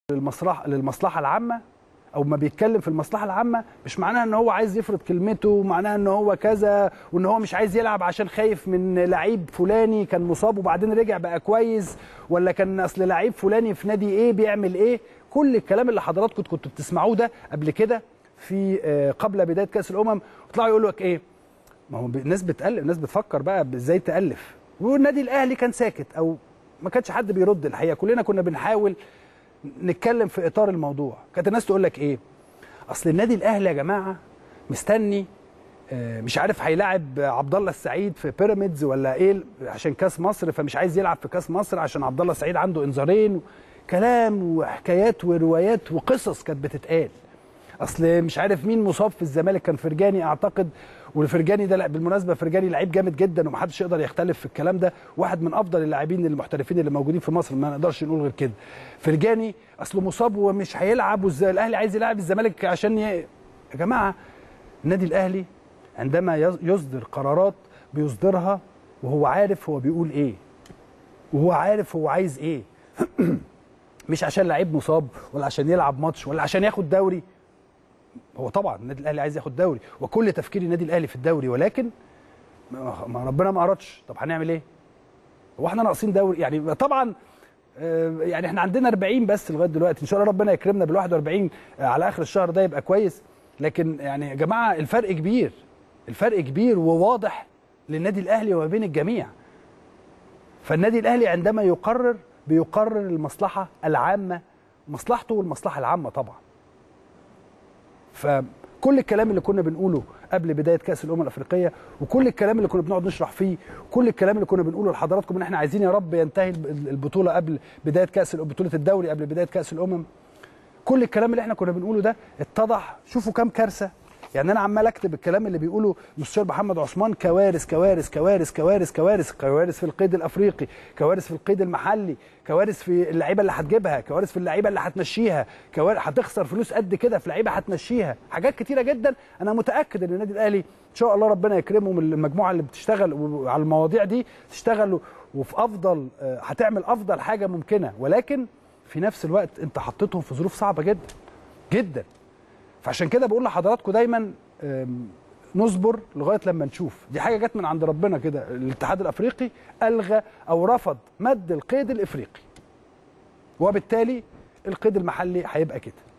للمصلحه للمصلحه العامه او ما بيتكلم في المصلحه العامه مش معناها ان هو عايز يفرض كلمته معناها ان هو كذا وان هو مش عايز يلعب عشان خايف من لعيب فلاني كان مصاب وبعدين رجع بقى كويس ولا كان اصل لعيب فلاني في نادي ايه بيعمل ايه كل الكلام اللي حضراتكم كنتوا بتسمعوه ده قبل كده في آه، قبل بدايه كاس الامم وطلعوا يقولوا لك ايه ما هو الناس بتالف الناس بتفكر بقى ازاي تالف والنادي الاهلي كان ساكت او ما كانش حد بيرد الحقيقه كلنا كنا بنحاول نتكلم في اطار الموضوع كانت الناس تقول لك ايه اصل النادي الاهلي يا جماعه مستني آه، مش عارف هيلاعب عبد الله السعيد في بيراميدز ولا ايه عشان كاس مصر فمش عايز يلعب في كاس مصر عشان عبد الله السعيد عنده انذارين كلام وحكايات وروايات وقصص كانت بتتقال اصل مش عارف مين مصاب في الزمالك كان فرجاني اعتقد والفرجاني ده لا بالمناسبه فرجاني لعيب جامد جدا ومحدش يقدر يختلف في الكلام ده واحد من افضل اللاعبين المحترفين اللي موجودين في مصر ما نقدرش نقول غير كده فرجاني اصله مصاب ومش هيلعب والاهلي عايز يلعب الزمالك عشان ي... يا جماعه النادي الاهلي عندما يص- يصدر قرارات بيصدرها وهو عارف هو بيقول ايه وهو عارف هو عايز ايه مش عشان لعيب مصاب ولا عشان يلعب ماتش ولا عشان ياخد دوري هو طبعا النادي الاهلي عايز ياخد دوري وكل تفكير النادي الاهلي في الدوري ولكن ما ما ربنا ما ارادش طب هنعمل ايه هو احنا ناقصين دوري يعني طبعا آه، يعني احنا عندنا 40 بس لغايه دلوقتي ان شاء الله ربنا يكرمنا بال 41 آه، على اخر الشهر ده يبقى كويس لكن يعني يا جماعه الفرق كبير الفرق كبير وواضح للنادي الاهلي وما بين الجميع فالنادي الاهلي عندما يقرر بيقرر المصلحه العامه مصلحته والمصلحه العامه طبعا فكل الكلام اللي كنا بنقوله قبل بدايه كاس الامم الافريقيه وكل الكلام اللي كنا بنقعد نشرح فيه وكل الكلام اللي كنا بنقوله لحضراتكم ان احنا عايزين يا رب ينتهي البطوله قبل بدايه كاس بطوله الدوري قبل بدايه كاس الامم كل الكلام اللي احنا كنا بنقوله ده اتضح شوفوا كام كارثه يعني انا عمال اكتب الكلام اللي بيقوله مستشار محمد عثمان كوارث كوارث كوارث كوارث كوارث كوارث في القيد الافريقي كوارث في القيد المحلي كوارث في اللعيبه اللي هتجيبها كوارث في اللعيبه اللي هتمشيها كوارث هتخسر فلوس قد كده في لعيبه هتمشيها حاجات كتيره جدا انا متاكد ان النادي الاهلي ان شاء الله ربنا يكرمه من المجموعه اللي بتشتغل على المواضيع دي تشتغل وفي افضل آه، هتعمل افضل حاجه ممكنه ولكن في نفس الوقت انت حطيتهم في ظروف صعبه جدا جدا فعشان كده بقول لحضراتكم دايما آم، نصبر لغايه لما نشوف دي حاجه جت من عند ربنا كده الاتحاد الافريقي الغى او رفض مد القيد الافريقي وبالتالي القيد المحلي هيبقى كده